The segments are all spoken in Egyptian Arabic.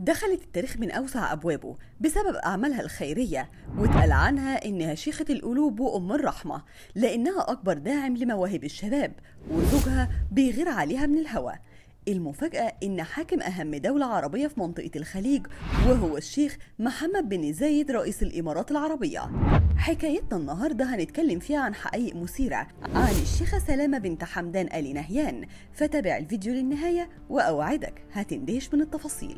دخلت التاريخ من أوسع أبوابه بسبب أعمالها الخيرية واتقال عنها إنها شيخة القلوب وأم الرحمة لأنها أكبر داعم لمواهب الشباب وزوجها بيغير عليها من الهوى المفاجأة إن حاكم أهم دولة عربية في منطقة الخليج وهو الشيخ محمد بن زايد رئيس الإمارات العربية حكايتنا النهاردة هنتكلم فيها عن حقائق مثيرة عن الشيخة سلامة بنت حمدان آل نهيان فتابع الفيديو للنهاية وأوعدك هتندهش من التفاصيل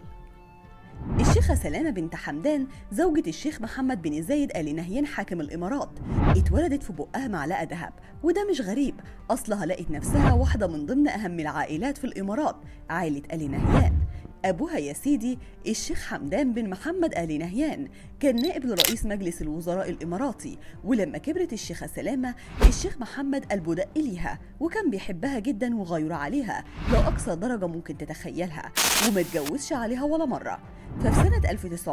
الشيخة سلامة بنت حمدان زوجة الشيخ محمد بن زايد آل نهيان حاكم الإمارات اتولدت في بقها معلقة ذهب وده مش غريب أصلها لقت نفسها واحدة من ضمن أهم العائلات في الإمارات عائلة آل نهيان أبوها يا سيدي الشيخ حمدان بن محمد آل نهيان كان نائب لرئيس مجلس الوزراء الإماراتي ولما كبرت الشيخة سلامة الشيخ محمد قلبه دق ليها وكان بيحبها جدا وغير عليها لأقصى درجة ممكن تتخيلها وما اتجوزش عليها ولا مرة ففي سنة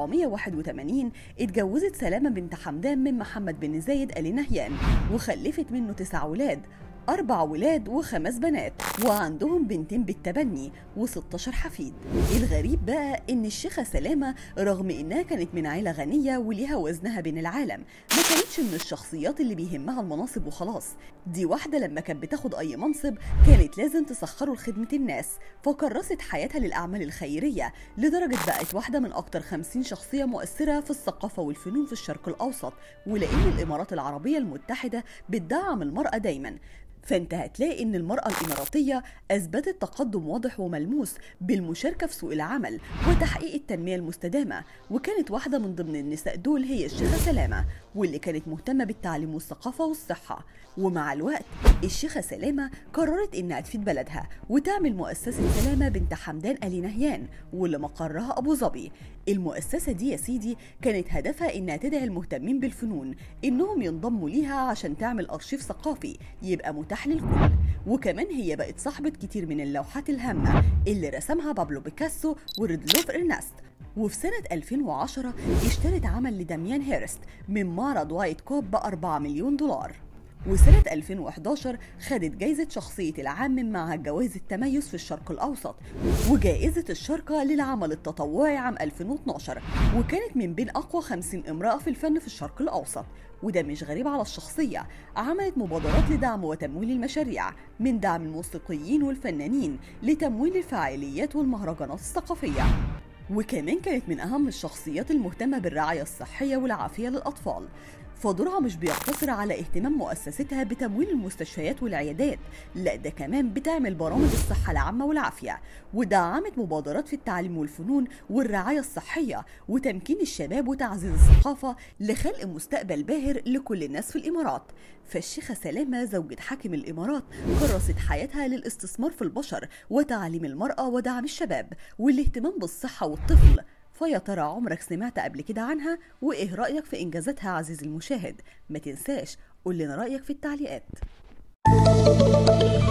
1981 اتجوزت سلامة بنت حمدان من محمد بن زايد آل نهيان وخلفت منه تسع ولاد أربع ولاد وخمس بنات وعندهم بنتين بالتبني و16 حفيد الغريب بقى إن الشيخة سلامة رغم إنها كانت من عيلة غنية وليها وزنها بين العالم ما كانتش من الشخصيات اللي بيهمها المناصب وخلاص دي واحدة لما كانت بتاخد أي منصب كانت لازم تسخره لخدمة الناس فكرست حياتها للأعمال الخيرية لدرجة بقت واحدة من أكتر 50 شخصية مؤثرة في الثقافة والفنون في الشرق الأوسط ولأن الإمارات العربية المتحدة بتدعم المرأة دايما فانت هتلاقي ان المرأة الإماراتية أثبتت تقدم واضح وملموس بالمشاركة في سوق العمل وتحقيق التنمية المستدامة وكانت واحدة من ضمن النساء دول هي الشيخة سلامة واللي كانت مهتمة بالتعليم والثقافة والصحة ومع الوقت الشيخة سلامة قررت إنها تفيد بلدها وتعمل مؤسسة سلامة بنت حمدان آل نهيان واللي مقرها أبو ظبي المؤسسة دي يا سيدي كانت هدفها إنها تدعي المهتمين بالفنون إنهم ينضموا ليها عشان تعمل أرشيف ثقافي يبقى متاح للكل وكمان هي بقت صاحبة كتير من اللوحات الهامة اللي رسمها بابلو بيكاسو وريدلوف إرنست وفي سنة 2010 اشترت عمل لداميان هيرست من معرض وايت كوب ب 4 مليون دولار وسنة 2011 خدت جايزة شخصية العام من معهد جوائز التميز في الشرق الأوسط وجائزة الشركة للعمل التطوعي عام 2012 وكانت من بين أقوى 50 امرأة في الفن في الشرق الأوسط وده مش غريب على الشخصية عملت مبادرات لدعم وتمويل المشاريع من دعم الموسيقيين والفنانين لتمويل الفعاليات والمهرجانات الثقافية وكمان كانت من أهم الشخصيات المهتمة بالرعاية الصحية والعافية للأطفال فدورها مش بيقتصر على اهتمام مؤسستها بتمويل المستشفيات والعيادات لا ده كمان بتعمل برامج الصحة العامة والعافية ودعمت مبادرات في التعليم والفنون والرعاية الصحية وتمكين الشباب وتعزيز الثقافة لخلق مستقبل باهر لكل الناس في الإمارات فالشيخة سلامة زوجة حاكم الإمارات كرست حياتها للاستثمار في البشر وتعليم المرأة ودعم الشباب والاهتمام بالصحة والطفل فيا ترى عمرك سمعت قبل كده عنها وايه رأيك في انجازاتها عزيزي المشاهد ما تنساش قول لنا رأيك في التعليقات